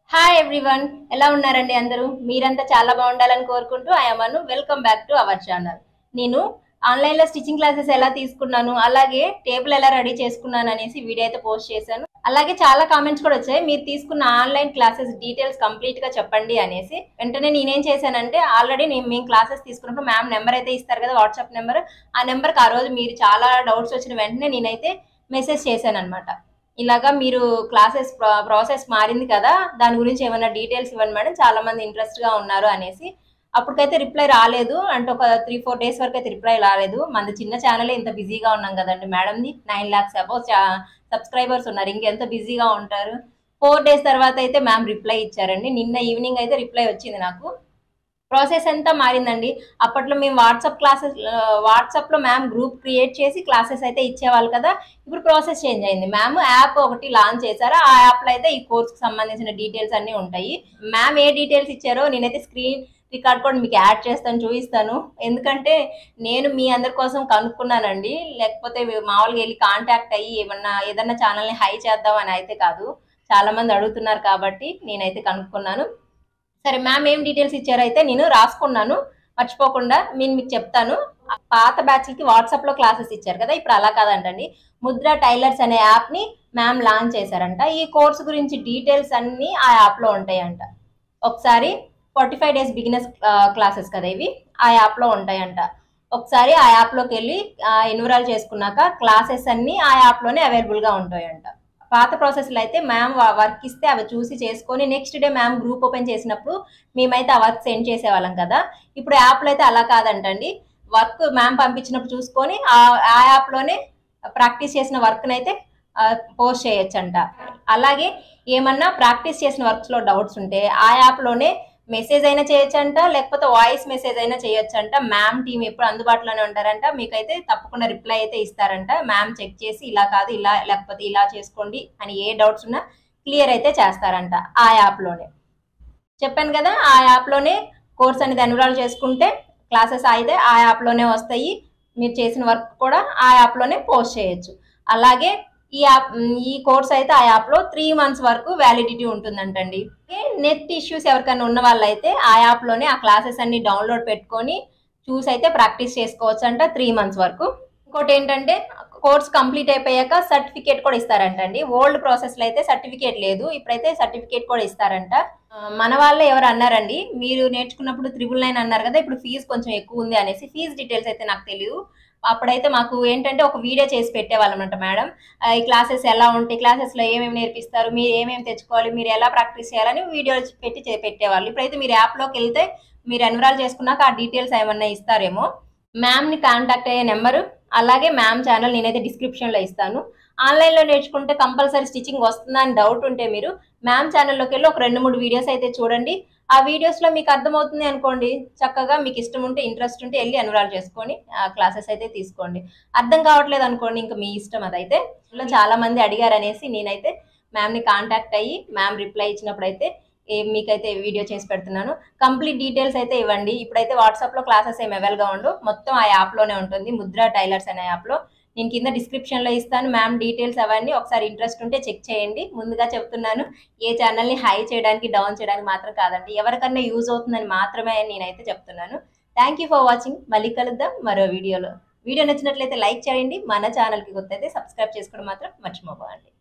hi everyone ఎలా ఉన్నారండి అందరూ మీరంతా చాలా బాగుండాలని కోరుకుంటూ I'm welcome back to our channel నేను ఆన్లైన్ లో స్టిచ్చింగ్ క్లాసెస్ ఎలా తీసుకున్నాను అలాగే టేబుల్ ఎలా రెడీ చేసుకున్నాను అనేసి వీడియో అయితే పోస్ట్ చేశాను అలాగే చాలా కామెంట్స్ కూడా వచ్చాయి మీరు తీసుకున్న ఆన్లైన్ క్లాసెస్ డీటెయిల్స్ కంప్లీట్ గా చెప్పండి అనేసి వెంటనే నేనేం చేశానంటే ఆల్రెడీ నేను మేము క్లాసెస్ తీసుకున్నప్పుడు మ్యామ్ నెంబర్ అయితే ఇస్తారు కదా వాట్సాప్ నెంబర్ ఆ నెంబర్కి ఆ రోజు మీరు చాలా డౌట్స్ వచ్చిన వెంటనే నేనైతే మెసేజ్ చేశాను అనమాట ఇలాగా మీరు క్లాసెస్ ప్రాసెస్ మారింది కదా దాని గురించి ఏమైనా డీటెయిల్స్ ఇవ్వండి మేడం చాలా మంది ఇంట్రెస్ట్ గా ఉన్నారు అనేసి అప్పటికైతే రిప్లై రాలేదు అంటే ఒక త్రీ ఫోర్ డేస్ వరకు అయితే రిప్లై రాలేదు మనది చిన్న ఛానల్ ఇంత బిజీగా ఉన్నాం కదండి మేడంది నైన్ లాక్స్ అబౌవ్ సబ్స్క్రైబర్స్ ఉన్నారు ఇంకెంత బిజీగా ఉంటారు ఫోర్ డేస్ తర్వాత అయితే మ్యామ్ రిప్లై ఇచ్చారండి నిన్న ఈవినింగ్ అయితే రిప్లై వచ్చింది నాకు ప్రాసెస్ ఎంత మారిందండి అప్పట్లో మేము వాట్సాప్ క్లాసెస్ వాట్సాప్ లో మ్యామ్ గ్రూప్ క్రియేట్ చేసి క్లాసెస్ అయితే ఇచ్చేవాళ్ళు కదా ఇప్పుడు ప్రాసెస్ చేంజ్ అయింది మ్యామ్ యాప్ ఒకటి లాంచ్ చేశారు ఆ యాప్ లో అయితే ఈ కోర్స్ కి సంబంధించిన డీటెయిల్స్ అన్ని ఉంటాయి మ్యామ్ ఏ డీటెయిల్స్ ఇచ్చారో నేనైతే స్క్రీన్ రికార్డ్ కూడా మీకు యాడ్ చేస్తాను చూపిస్తాను ఎందుకంటే నేను మీ అందరి కోసం కనుక్కున్నానండి లేకపోతే మామూలుగా వెళ్ళి కాంటాక్ట్ అయ్యి ఏమన్నా ఏదన్నా ఛానల్ని హై చేద్దాం అని అయితే కాదు చాలా మంది అడుగుతున్నారు కాబట్టి నేనైతే కనుక్కున్నాను సరే మ్యామ్ ఏం డీటెయిల్స్ ఇచ్చారో అయితే నేను రాసుకున్నాను మర్చిపోకుండా నేను మీకు చెప్తాను పాత బ్యాచ్లకి వాట్సాప్ లో క్లాసెస్ ఇచ్చారు కదా ఇప్పుడు అలా కాదంటండి ముద్ర టైలర్స్ అనే యాప్ ని మ్యామ్ లాంచ్ చేశారంట ఈ కోర్స్ గురించి డీటెయిల్స్ అన్ని ఆ యాప్ లో ఉంటాయంట ఒకసారి forty five days beginners classes కదా ఇవి ఆ యాప్ లో ఉంటాయంట ఒకసారి ఆ యాప్ లోకి వెళ్ళి ఎన్వరాల్ చేసుకున్నాక క్లాసెస్ అన్ని ఆ యాప్ లోనే అవైలబుల్ గా ఉంటాయంట పాత ప్రాసెస్లో అయితే మ్యామ్ వర్క్ ఇస్తే అవి చూసి చేసుకొని next day ma'am group open చేసినప్పుడు మేమైతే ఆ వర్క్ సెండ్ చేసేవాళ్ళం కదా ఇప్పుడు యాప్లో అయితే అలా కాదంటండి వర్క్ మ్యామ్ పంపించినప్పుడు చూసుకొని ఆ ఆ యాప్లోనే ప్రాక్టీస్ చేసిన వర్క్ని అయితే పోస్ట్ చేయొచ్చంట అలాగే ఏమన్నా ప్రాక్టీస్ చేసిన వర్క్స్లో డౌట్స్ ఉంటే ఆ యాప్లోనే మెసేజ్ అయినా చేయొచ్చంట లేకపోతే వాయిస్ మెసేజ్ అయినా చేయొచ్చంట మ్యామ్ టీం ఎప్పుడు అందుబాటులోనే ఉంటారంట మీకైతే తప్పకుండా రిప్లై అయితే ఇస్తారంట మ్యామ్ చెక్ చేసి ఇలా కాదు ఇలా లేకపోతే ఇలా చేసుకోండి అని ఏ డౌట్స్ ఉన్నా క్లియర్ అయితే చేస్తారంట ఆ యాప్లోనే చెప్పాను కదా ఆ యాప్లోనే కోర్స్ అనేది ఎన్రోల్ చేసుకుంటే క్లాసెస్ అయితే ఆ యాప్లోనే వస్తాయి మీరు చేసిన వర్క్ కూడా ఆ యాప్లోనే పోస్ట్ చేయొచ్చు అలాగే ఈ యాప్ ఈ కోర్స్ అయితే ఆ యాప్లో త్రీ మంత్స్ వరకు వ్యాలిడిటీ ఉంటుందంటండి నెట్ ఇష్యూస్ ఎవరికైనా ఉన్న వాళ్ళైతే ఆ యాప్లోనే ఆ క్లాసెస్ అన్ని డౌన్లోడ్ పెట్టుకొని చూసి అయితే ప్రాక్టీస్ చేసుకోవచ్చు అంట త్రీ మంత్స్ వరకు ఇంకోటి ఏంటంటే కోర్స్ కంప్లీట్ అయిపోయాక సర్టిఫికేట్ కూడా ఇస్తారంటండి ఓల్డ్ ప్రాసెస్లో అయితే సర్టిఫికేట్ లేదు ఇప్పుడైతే సర్టిఫికేట్ కూడా ఇస్తారంట మన వాళ్ళే ఎవరు అన్నారండి మీరు నేర్చుకున్నప్పుడు త్రిబుల్ నైన్ అన్నారు కదా ఇప్పుడు ఫీజు కొంచెం ఎక్కువ ఉంది అనేసి ఫీజు డీటెయిల్స్ అయితే నాకు తెలియదు అప్పుడైతే మాకు ఏంటంటే ఒక వీడియో చేసి పెట్టేవాళ్ళమంట మేడం ఈ క్లాసెస్ ఎలా ఉంటాయి క్లాసెస్లో ఏమేమి నేర్పిస్తారు మీరు ఏమేమి తెచ్చుకోవాలి మీరు ఎలా ప్రాక్టీస్ చేయాలని వీడియో పెట్టి పెట్టేవాళ్ళు ఇప్పుడైతే మీరు యాప్లోకి వెళ్తే మీరు ఎన్వరాల్ చేసుకున్నాక ఆ డీటెయిల్స్ ఏమన్నా ఇస్తారేమో మ్యామ్ని కాంటాక్ట్ అయ్యే నెంబరు అలాగే మ్యామ్ ఛానల్ నేనైతే డిస్క్రిప్షన్లో ఇస్తాను ఆన్లైన్లో నేర్చుకుంటే కంపల్సరీ స్టిచ్చింగ్ వస్తుందా అని డౌట్ ఉంటే మీరు మ్యామ్ ఛానల్లోకి వెళ్ళి ఒక రెండు మూడు వీడియోస్ అయితే చూడండి ఆ వీడియోస్లో మీకు అర్థమవుతుంది అనుకోండి చక్కగా మీకు ఇష్టం ఉంటే ఇంట్రెస్ట్ ఉంటే వెళ్ళి ఎన్రోల్ చేసుకొని ఆ క్లాసెస్ అయితే తీసుకోండి అర్థం కావట్లేదు అనుకోండి ఇంకా మీ ఇష్టం అదైతే ఇలా చాలా మంది అడిగారు అనేసి నేనైతే మ్యామ్ని కాంటాక్ట్ అయ్యి మ్యామ్ రిప్లై ఇచ్చినప్పుడు అయితే మీకైతే వీడియో చేసి పెడుతున్నాను కంప్లీట్ డీటెయిల్స్ అయితే ఇవ్వండి ఇప్పుడైతే వాట్సాప్లో క్లాసెస్ ఏమి అవైల్గా ఉండు మొత్తం ఆ యాప్లోనే ఉంటుంది ముద్ర టైలర్స్ అనే యాప్లో నేను కింద డిస్క్రిప్షన్లో ఇస్తాను మ్యామ్ డీటెయిల్స్ అవన్నీ ఒకసారి ఇంట్రెస్ట్ ఉంటే చెక్ చేయండి ముందుగా చెప్తున్నాను ఏ ఛానల్ని హై చేయడానికి డౌన్ చేయడానికి మాత్రం కాదండి ఎవరికన్నా యూజ్ అవుతుందని మాత్రమే నేనైతే చెప్తున్నాను థ్యాంక్ యూ ఫర్ వాచింగ్ మళ్ళీ కలుద్దాం మరో వీడియోలో వీడియో నచ్చినట్లయితే లైక్ చేయండి మన ఛానల్కి కొత్త అయితే సబ్స్క్రైబ్ చేసుకోవడం మాత్రం మర్చిపోకండి